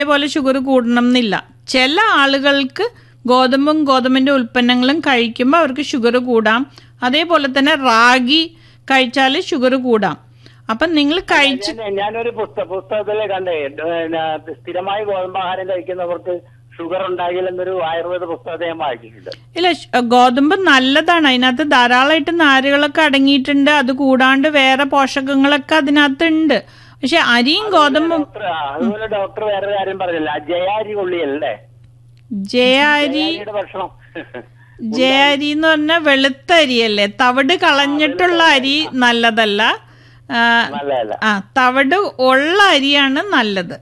പോലെ ഷുഗർ കൂടണം എന്നില്ല ചില ആളുകൾക്ക് ഗോതമ്പും ഗോതമ്പിന്റെ ഉൽപ്പന്നങ്ങളും കഴിക്കുമ്പോൾ അവർക്ക് ഷുഗർ കൂടാം അതേപോലെ തന്നെ റാഗി കഴിച്ചാൽ ഷുഗർ കൂടാം അപ്പം നിങ്ങൾ കഴിച്ച് ഞാൻ- ഞാനൊരു പുസ്തക പുസ്തകത്തില് കണ്ടേ പിന്നെ സ്ഥിരമായി ഗോതമ്പാഹാരം കഴിക്കുന്നവർക്ക് ഷുഗർ ഉണ്ടാകില്ലെന്നൊരു ആയുർവേദ പുസ്തകത്തെ ഞാൻ വായിച്ചിട്ടുണ്ട് ഇല്ല ഷ്- ഗോതമ്പ് നല്ലതാണ് അതിനകത്ത് ധാരാളമായിട്ട് നാരുകളൊക്കെ അടങ്ങിയിട്ടുണ്ട് അത് കൂടാണ്ട് വേറെ പോഷകങ്ങളൊക്കെ അതിനകത്തുണ്ട് പക്ഷെ അരിയും ഗോതമ്പും ഡോക്ടർ ആ, അതുപോലെ ഡോക്ടർ വേറെ കാര്യം പറഞ്ഞില്ല ജയാരി കൊള്ളിയല്ലേ ജയാരി ജയാരിയുടെ ഭക്ഷണം ജയാരി എന്ന് പറഞ്ഞാൽ വെളുത്ത അരിയല്ലേ തവിട് കളഞ്ഞിട്ടുള്ള അരി നല്ലതല്ല ആ, നല്ലതല്ല ആ തവിട് ഉള്ള അരിയാണ് നല്ലത്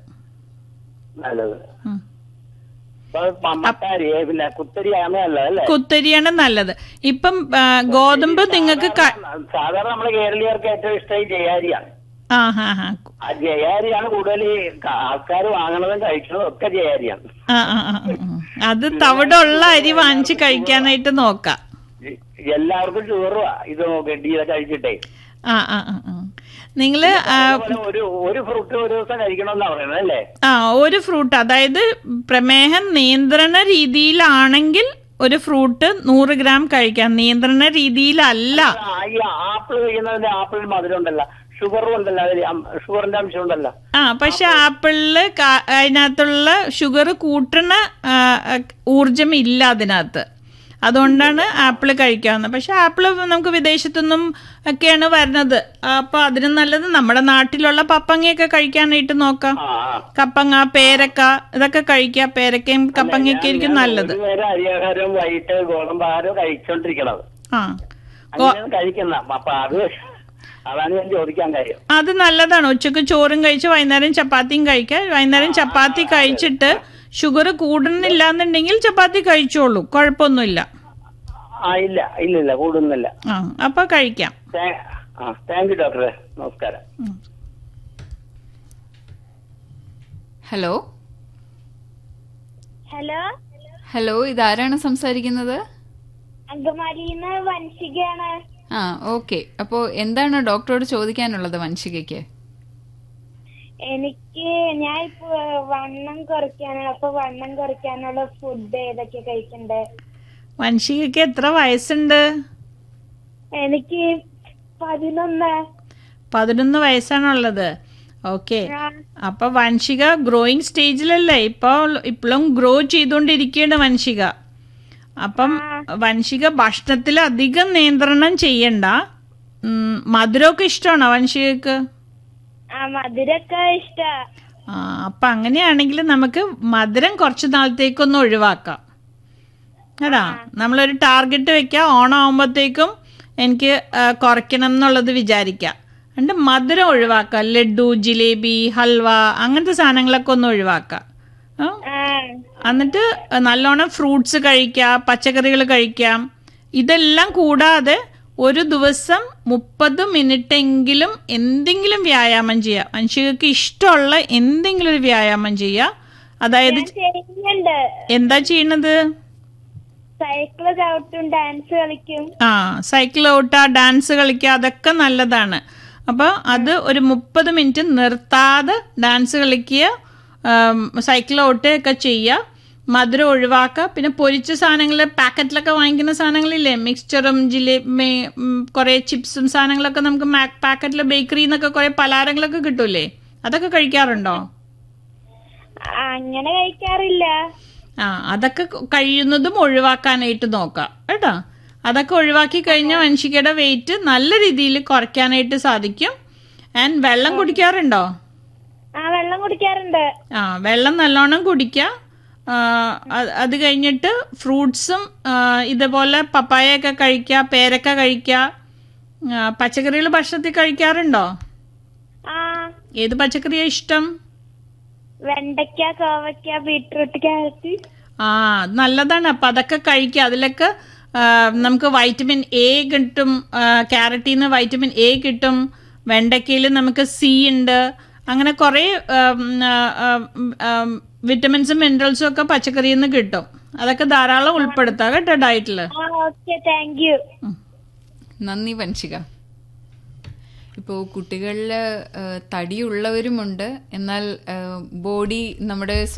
നല്ലത് ഉം. അപ്പൊ പ- മട്ടാരി പിന്നെ കുത്തരി അങ്ങനെയല്ല അല്ലേ കുത്തരിയാണ് നല്ലത് ഇപ്പം ആ, ഗോതമ്പ് നിങ്ങൾക്ക് ക- സാധാരണ നമ്മളെ കേരളീയർക്ക് ഏറ്റവും ഇഷ്ടം ഈ ജയാരിയാണ് ആ ഹാ ഹാ ആ ജയാരിയാണ് കൂടുതൽ ആൾക്കാർ വാങ്ങണതും കഴിക്കണതും ഒക്കെ ജയാരിയാണ് ആ ആ ആ, ആ, ആ. അത് തവിടുള്ള അരി വാങ്ങിച്ച് കഴിക്കാനായിട്ട് നോക്കാം എല്ലാവർക്കും ഷുഗറും ഇത് നോക്കി ഇത് കഴിച്ചിട്ടേ ആ ആ ആ ആ നിങ്ങള് ആ, അതുപോലെ ഒരു ഒരു ഫ്രൂട്ട് ഒരു ദിവസം കഴിക്കണമെന്നാ പറയുന്നത് അല്ലേ ആ ഒരു ഫ്രൂട്ട് അതായത് പ്രമേഹം നിയന്ത്രണ രീതിയിലാണെങ്കിൽ ഒരു ഫ്രൂട്ട് നൂറ് ഗ്രാം കഴിക്കാം നിയന്ത്രണ രീതിയിലല്ല ആ, ഈ ആപ്പിൾ കഴിക്കുന്നതിന്റെ ആപ്പിൾ മധുരം ഉണ്ടല്ലോ ഷുഗറും ഉണ്ടല്ലോ അതിൽ ഷുഗറിന്റെ അംശം ഉണ്ടല്ലോ ആ പക്ഷെ ആപ്പിളില് കാ- അതിനകത്തുള്ള ഷുഗർ കൂട്ടണ ആ, ഊർജം ഇല്ല അതിനകത്ത് അതുകൊണ്ടാണ് ആപ്പിൾ കഴിക്കാവുന്നത് പക്ഷെ ആപ്പിൾ നമുക്ക് വിദേശത്തുനിന്നും ഒക്കെയാണ് വരുന്നത് അപ്പൊ അതിന് നല്ലത് നമ്മുടെ നാട്ടിലുള്ള പപ്പങ്ങയൊക്കെ കഴിക്കാനായിട്ട് നോക്കാം ആ ആ. കപ്പങ്ങ പേരക്ക ഇതൊക്കെ കഴിക്കാം പേരക്കയും കപ്പങ്ങയൊക്കെ ആയിരിക്കും നല്ലത് ഒരു നേരം അരിയാഹാരവും വൈകിട്ട് ഗോതമ്പാഹാരവും കഴിച്ചോണ്ടിരിക്കണത് ആ അങ്ങനെയാണ് കഴിക്കുന്ന അപ്പൊ അത് അതാണ് ഞാൻ ചോദിക്കാൻ കാര്യം അത് നല്ലതാണ് ഉച്ചക്ക് ചോറും കഴിച്ച് വൈകുന്നേരം ചപ്പാത്തിയും കഴിക്കാം വൈകുന്നേരം ചപ്പാത്തി കഴിച്ചിട്ട് ഷുഗർ കൂടുന്നില്ല എന്നുണ്ടെങ്കിൽ ചപ്പാത്തി കഴിച്ചോളൂ കുഴപ്പമൊന്നുമില്ല ആ ഇല്ല ഇല്ല ഇല്ല കൂടുന്നില്ല ആ അപ്പൊ കഴിക്കാം താ- ആ താങ്ക് യു ഡോക്ടറെ നമസ്കാരം ഹലോ ഹലോ ഹലോ ഇതാരാണ് സംസാരിക്കുന്നത് അങ്കമാലിന്ന് വൻഷികയാണ് ആ ഓക്കെ അപ്പോൾ എന്താണ് ഡോക്ടറോട് ചോദിക്കാനുള്ളത് വൻഷികയ്ക്ക് എനിക്ക് ഞാൻ ഇപ്പൊ വണ്ണം കുറയ്ക്കാനാണ് അപ്പൊ വണ്ണം കുറയ്ക്കാനുള്ള ഫുഡ് ഏതൊക്കെ കഴിക്കണ്ടേ വൻഷികയ്ക്ക് എത്ര വയസ്സുണ്ട് എനിക്ക് പതിനൊന്ന് പതിനൊന്ന് വയസ്സാണുള്ളത് ഓക്കെ ആ, അപ്പൊ വൻഷിക ഗ്രോയിങ് സ്റ്റേജിലല്ലേ ഇപ്പൊ ഇപ്പോഴും ഗ്രോ ചെയ്തുകൊണ്ടിരിക്കുകയാണ് വൻഷിക അപ്പം വൻഷിക ഭക്ഷണത്തിൽ അധികം നിയന്ത്രണം ചെയ്യണ്ട ഉം, മധുരമൊക്കെ ഇഷ്ടമാണോ വൻഷികക്ക് ആ മധുരൊക്കെ ഇഷ്ട ആ അപ്പൊ അങ്ങനെയാണെങ്കിൽ നമുക്ക് മധുരം കുറച്ച് നാളത്തേക്കൊന്ന് ഒഴിവാക്കാം കേട്ടാ നമ്മളൊരു ടാർഗറ്റ് വെക്കാം ഓണം ആകുമ്പോഴത്തേക്കും എനിക്ക് ആ, കുറയ്ക്കണം എന്നുള്ളത് വിചാരിക്കാം എന്നിട്ട് മധുരം ഒഴിവാക്കാം ലഡു ജിലേബി ഹൽവ അങ്ങനത്തെ സാധനങ്ങളൊക്കെ ഒന്ന് ഒഴിവാക്കാം ആ? ആ എന്നിട്ട് നല്ലോണം ഫ്രൂട്ട്സ് കഴിക്കാം പച്ചക്കറികൾ കഴിക്കാം ഇതെല്ലാം കൂടാതെ ഒരു ദിവസം മുപ്പത് മിനിറ്റ് എങ്കിലും എന്തെങ്കിലും വ്യായാമം ചെയ്യാം മനുഷ്യർക്ക് ഇഷ്ടമുള്ള എന്തെങ്കിലും ഒരു വ്യായാമം ചെയ്യാം അതായത് ചെയ്യുന്നുണ്ട് എന്താ ചെയ്യണത് സൈക്കിള് ചവിട്ടും ഡാൻസ് കളിക്കും ആ സൈക്കിൾ ഓട്ടുക ഡാൻസ് കളിക്കുക അതൊക്കെ നല്ലതാണ് അപ്പോൾ അത് ഒരു മുപ്പത് മിനിറ്റ് നിർത്താതെ ഡാൻസ് കളിക്കുക സൈക്കിൾ ഓട്ടുകയൊക്കെ ചെയ്യുക മധുരം ഒഴിവാക്കുക പിന്നെ പൊരിച്ച സാധനങ്ങൾ പാക്കറ്റിലൊക്കെ വാങ്ങിക്കുന്ന സാധനങ്ങളില്ലേ മിക്സ്ചറും ജിലേബി കുറേ ചിപ്സും സാധനങ്ങളൊക്കെ നമുക്ക് പാക്കറ്റിൽ ബേക്കറിയിൽ നിന്നൊക്കെ കുറേ പലഹാരങ്ങളൊക്കെ കിട്ടൂലേ അതൊക്കെ കഴിക്കാറുണ്ടോ അങ്ങനെ കഴിക്കാറില്ല ആ അതൊക്കെ കഴിയുന്നതും ഒഴിവാക്കാനായിട്ട് നോക്കാം കേട്ടോ അതൊക്കെ ഒഴിവാക്കി കഴിഞ്ഞാൽ വൻഷികയുടെ വെയിറ്റ് നല്ല രീതിയിൽ കുറയ്ക്കാനായിട്ട് സാധിക്കും ആൻഡ് വെള്ളം കുടിക്കാറുണ്ടോ ആ വെള്ളം കുടിക്കാറുണ്ട് ആ വെള്ളം നല്ലോണം കുടിക്കുക ആ, അത് അത് കഴിഞ്ഞിട്ട് ഫ്രൂട്ട്സും ഇതുപോലെ പപ്പായയൊക്കെ കഴിക്കുക പേരക്ക കഴിക്കുക പച്ചക്കറികൾ ഭക്ഷണത്തിൽ കഴിക്കാറുണ്ടോ ആ ഏത് പച്ചക്കറിയാണ് ഇഷ്ടം വെണ്ടയ്ക്ക കോവയ്ക്ക ബീട്രൂട്ട് ക്യാരറ്റ് ആ അത് നല്ലതാണ് അപ്പം അതൊക്കെ കഴിക്കുക അതിലൊക്കെ ആ, നമുക്ക് വൈറ്റമിൻ എ കിട്ടും ക്യാരറ്റിൽ നിന്ന് വൈറ്റമിൻ എ കിട്ടും വെണ്ടയ്ക്കയിൽ നമുക്ക് സി ഉണ്ട് അങ്ങനെ കുറേ ഉം, ആ, ഉം, ഉം, വിറ്റമിൻസും മിനറൽസും ഒക്കെ പച്ചക്കറിയിൽ നിന്ന് കിട്ടും അതൊക്കെ ധാരാളം ഉൾപ്പെടുത്താം കേട്ടോ ഡയറ്റിൽ ആ ഓക്കെ താങ്ക് യു നന്ദി വൻഷിക ഇപ്പോൾ കുട്ടികളിൽ തടിയുള്ളവരുമുണ്ട് എന്നാൽ ബോഡി നമ്മുടെ